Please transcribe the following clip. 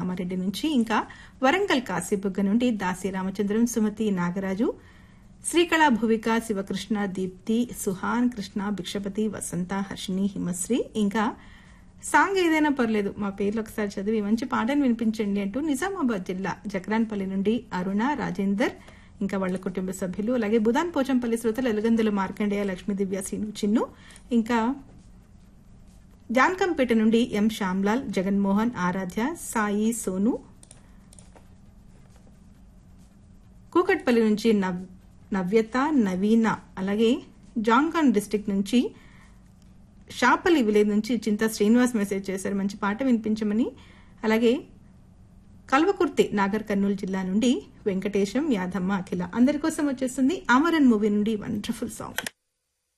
కామారెడ్డి నుంచి ఇంకా వరంగల్ కాశీబుగ్గ నుండి దాసి రామచంద్రం సుమతి నాగరాజు శ్రీకళ భువిక శివకృష్ణ దీప్తి సుహాన్ కృష్ణ భిక్షపతి వసంత హర్షిని హిమశ్రీ ఇంకా సాంగ్ ఏదైనా పర్లేదు మా పేర్లు ఒకసారి చదివి మంచి పాటను వినిపించండి అంటూ నిజామాబాద్ జిల్లా జక్రాన్పల్లి నుండి అరుణ రాజేందర్ ఇంకా వాళ్ళ కుటుంబ సభ్యులు అలాగే బుధాన్ పోచంపల్లి శ్రోతలు ఎలుగందుల మార్కండేయ లక్ష్మీ దివ్య సీను చిన్ను ఇంకా జాన్కంపేట నుండి ఎం శ్యామ్లాల్ జగన్మోహన్ ఆరాధ్య సాయి సోను కూకట్పల్లి నుంచి నవ్ నవ్యత నవీన అలాగే జాన్కాన్ డిస్టిక్ నుంచి షాపల్లి విలేజ్ నుంచి చింత శ్రీనివాస్ మెసేజ్ చేశారు మంచి పాట వినిపించమని అలాగే కల్వకుర్తి నాగర్ కర్నూలు జిల్లా నుండి వెంకటేశం యాదమ్మ అఖిల అందరి కోసం వచ్చేస్తుంది అమరన్ మూవీ నుండి వండర్ఫుల్ సాంగ్